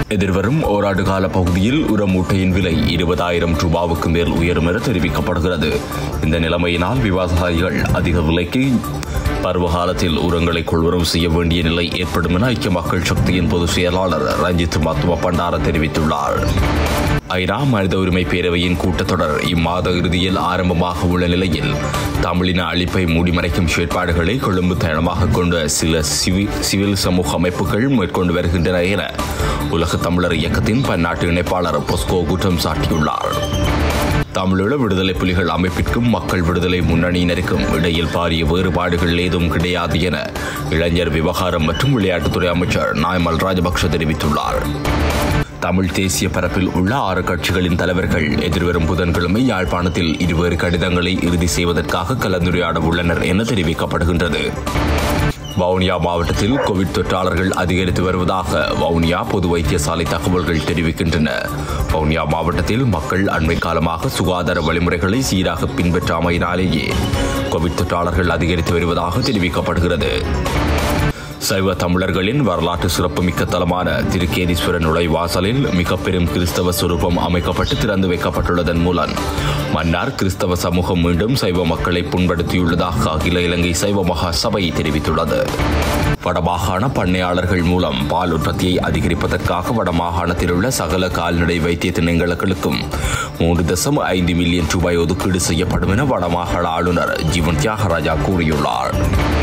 எதிர்வரும் ஓராண்டு கால பகுதியில் உர மூட்டையின் விலை இருபதாயிரம் ரூபாவுக்கு மேல் உயரும் என தெரிவிக்கப்படுகிறது இந்த நிலைமையினால் விவசாயிகள் அதிக விலைக்கு பருவகாலத்தில் உரங்களை கொள்வரவு செய்ய வேண்டிய நிலை ஏற்படும் என ஐக்கிய மக்கள் சக்தியின் பொதுச் செயலாளர் ரஞ்சித் மத்துவ பண்டார தெரிவித்துள்ளார் ஐநா மனித உரிமை பேரவையின் கூட்டத்தொடர் இம்மாத இறுதியில் ஆரம்பமாக உள்ள நிலையில் தமிழின அழிப்பை மூடிமறைக்கும் செயற்பாடுகளை கொழும்பு தளமாக கொண்ட சில சிவி சிவில் சமூக அமைப்புகள் மேற்கொண்டு வருகின்றன என உலக தமிழர் இயக்கத்தின் பன்னாட்டு இணைப்பாளர் பொஸ்கோ குற்றம் சாட்டியுள்ளார் தமிழீழ விடுதலை புலிகள் அமைப்பிற்கும் மக்கள் விடுதலை முன்னணியினருக்கும் இடையில் பாரிய வேறுபாடுகள் ஏதும் கிடையாது என இளைஞர் விவகாரம் மற்றும் விளையாட்டுத்துறை அமைச்சர் நாயமல் ராஜபக்ஷ தெரிவித்துள்ளார் தமிழ் தேசிய பரப்பில் உள்ள ஆறு கட்சிகளின் தலைவர்கள் எதிர்வரும் புதன்கிழமை யாழ்ப்பாணத்தில் இருவேறு கடிதங்களை இறுதி செய்வதற்காக கலந்துரையாட உள்ளனர் என தெரிவிக்கப்படுகின்றது வவுனியா மாவட்டத்தில் கோவிட் தொற்றாளர்கள் அதிகரித்து வருவதாக வவுனியா பொது வைத்தியசாலை தகவல்கள் தெரிவிக்கின்றன வவுனியா மாவட்டத்தில் மக்கள் அண்மை காலமாக சுகாதார வழிமுறைகளை சீராக பின்பற்றாமையினாலேயே கோவிட் தொற்றாளர்கள் அதிகரித்து வருவதாக தெரிவிக்கப்படுகிறது சைவ தமிழர்களின் வரலாற்று சிறப்புமிக்க தலமான திருக்கேதீஸ்வரர் நுழைவாசலில் மிக பெரும் கிறிஸ்தவ சுரூபம் அமைக்கப்பட்டு திறந்து வைக்கப்பட்டுள்ளதன் மூலம் மன்னார் கிறிஸ்தவ சமூகம் மீண்டும் சைவ மக்களை புண்படுத்தியுள்ளதாக அகில இலங்கை சைவ மகா சபை தெரிவித்துள்ளது வடமாகாண பண்ணையாளர்கள் மூலம் பால் உற்பத்தியை அதிகரிப்பதற்காக வடமாகாணத்தில் உள்ள சகல கால்நடை வைத்திய திணைக்களுக்கும் மூன்று தசம் ஐந்து மில்லியன் ரூபாய் ஒதுக்கீடு செய்யப்படும் என வடமாகாண ஆளுநர் ஜீவன் தியாகராஜா கூறியுள்ளார்